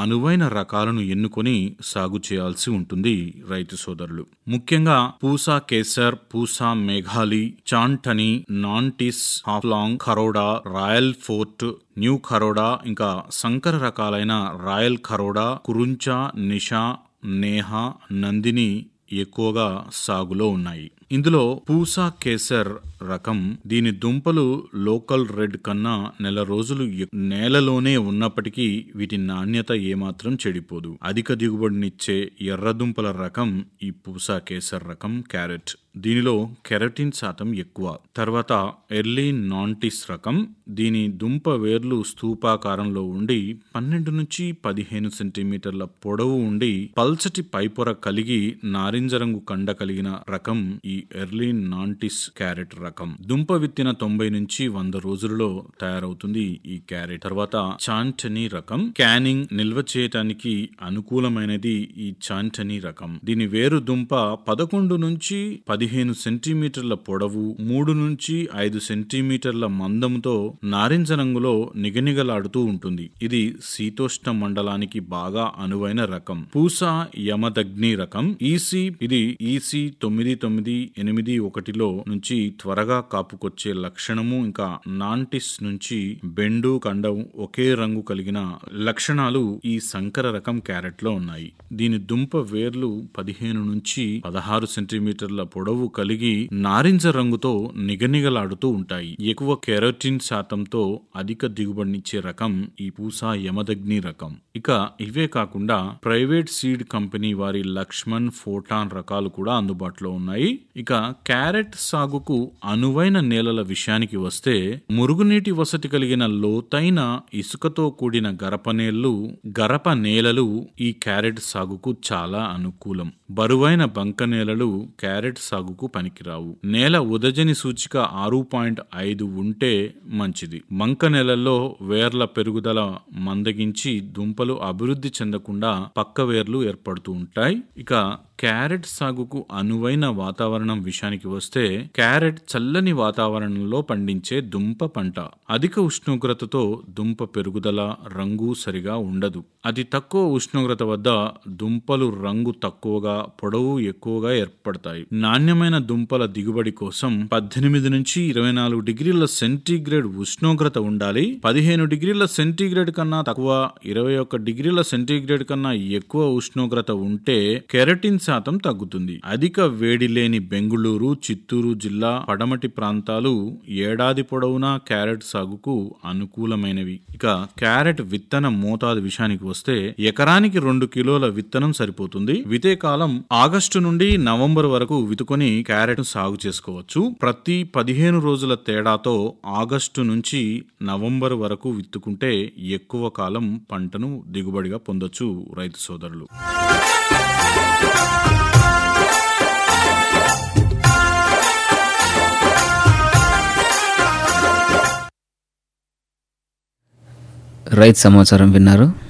అనువైన రకాలను ఎన్నుకొని సాగు చేయాల్సి ఉంటుంది రైతు సోదరులు ముఖ్యంగా Pusa Kesar Pusa Meghali Chantenay Nantes Haflong Kharoda royal fort new Kharoda ఇంకా సంకర రకాలైన రాయల్ ఖరోడా కురుంచా నిషా నేహ నందిని ఎక్కువగా సాగులో ఉన్నాయి ఇందులో పూసా కేసర్ రకం దీని దుంపలు లోకల్ రెడ్ కన్నా నెల రోజులు ఎ- నేలలోనే ఉన్నప్పటికీ వీటి నాణ్యత ఏమాత్రం చెడిపోదు అధిక దిగుబడినిచ్చే ఎర్రదుంపల రకం ఈ పూసా కేసర్ రకం క్యారెట్ దీనిలో కెరటిన్ శాతం ఎక్కువ తర్వాత ఎర్లీ నాంటిస్ రకం దీని దుంప వేర్లు స్థూపాకారంలో ఉండి పన్నెండు నుంచి పదిహేను సెంటీమీటర్ల పొడవు ఉండి పల్చటి పైపొర కలిగి నారింజ రంగు కండ కలిగిన రకం ఈ ఎర్లీ నాంటిస్ క్యారెట్ రకం దుంప విత్తిన తొంభై నుంచి వంద రోజులలో తయారవుతుంది ఈ క్యారెట్ తర్వాత చాంటనీ రకం క్యానింగ్ నిల్వ చేయటానికి అనుకూలమైనది ఈ చాంటనీ రకం దీని వేరు దుంప పదకొండు నుంచి పదిహేను సెంటీమీటర్ల పొడవు మూడు నుంచి ఐదు సెంటీమీటర్ల మందంతో నారింజ రంగులో నిగనిగలాడుతూ ఉంటుంది ఇది శీతోష్ణ మండలానికి బాగా అనువైన రకం పూసా యమదగ్ని రకం ఈసీ ఇది ఈసీ తొమ్మిది తొమ్మిది ఎనిమిది ఒకటిలో నుంచి త్వరగా కాపుకొచ్చే లక్షణము ఇంకా నాంటిస్ నుంచి బెండు కండం ఒకే రంగు కలిగిన లక్షణాలు ఈ సంకర రకం క్యారెట్ లో ఉన్నాయి దీని దుంప వేర్లు పదిహేను నుంచి పదహారు సెంటీమీటర్ల పొడవు కలిగి నారింజ రంగుతో నిగనిగలాడుతూ ఉంటాయి ఎక్కువ కెరోటిన్ శాతంతో అధిక దిగుబడినిచ్చే రకం ఈ పూసా యమదగ్ని రకం ఇక ఇవే కాకుండా ప్రైవేట్ సీడ్ కంపెనీ వారి లక్ష్మణ్ ఫోటాన్ రకాలు కూడా అందుబాటులో ఉన్నాయి ఇక క్యారెట్ సాగుకు అనువైన నేలల విషయానికి వస్తే మురుగునీటి వసతి కలిగిన లోతైన ఇసుకతో కూడిన గరపనేళ్లు గరప నేలలు ఈ క్యారెట్ సాగుకు చాలా అనుకూలం బరువైన బంక నేలలు క్యారెట్ సాగుకు పనికిరావు నేల ఉదజని సూచిక ఆరు పాయింట్ ఐదు ఉంటే మంచిది బంక నేలల్లో వేర్ల పెరుగుదల మందగించి దుంపలు అభివృద్ధి చెందకుండా పక్క వేర్లు ఏర్పడుతూ ఉంటాయి ఇక క్యారెట్ సాగుకు అనువైన వాతావరణం విషయానికి వస్తే క్యారెట్ చల్లని వాతావరణంలో పండించే దుంప పంట అధిక ఉష్ణోగ్రతతో దుంప పెరుగుదల రంగు సరిగా ఉండదు అతి తక్కువ ఉష్ణోగ్రత వద్ద దుంపలు రంగు తక్కువగా పొడవు ఎక్కువగా ఏర్పడతాయి నాణ్యమైన దుంపల దిగుబడి కోసం పద్దెనిమిది నుంచి ఇరవై నాలుగు డిగ్రీల సెంటీగ్రేడ్ ఉష్ణోగ్రత ఉండాలి పదిహేను డిగ్రీల సెంటీగ్రేడ్ కన్నా తక్కువ ఇరవై ఒక్క డిగ్రీల సెంటీగ్రేడ్ కన్నా ఎక్కువ ఉష్ణోగ్రత ఉంటే కెరటిన్ శాతం తగ్గుతుంది అధిక వేడి లేని బెంగుళూరు చిత్తూరు జిల్లా పడమటి ప్రాంతాలు ఏడాది పొడవునా క్యారెట్ సాగుకు అనుకూలమైనవి ఇక క్యారెట్ విత్తన మోతాదు విషయానికి వస్తే ఎకరానికి రెండు కిలోల విత్తనం సరిపోతుంది వితే కాలం ఆగస్టు నుండి నవంబర్ వరకు వితుకొని క్యారెట్ సాగు చేసుకోవచ్చు ప్రతి పదిహేను రోజుల తేడాతో ఆగస్టు నుంచి నవంబర్ వరకు విత్తుకుంటే ఎక్కువ కాలం పంటను దిగుబడిగా పొందొచ్చు రైతు సోదరులు రైతు సమాచారం విన్నారు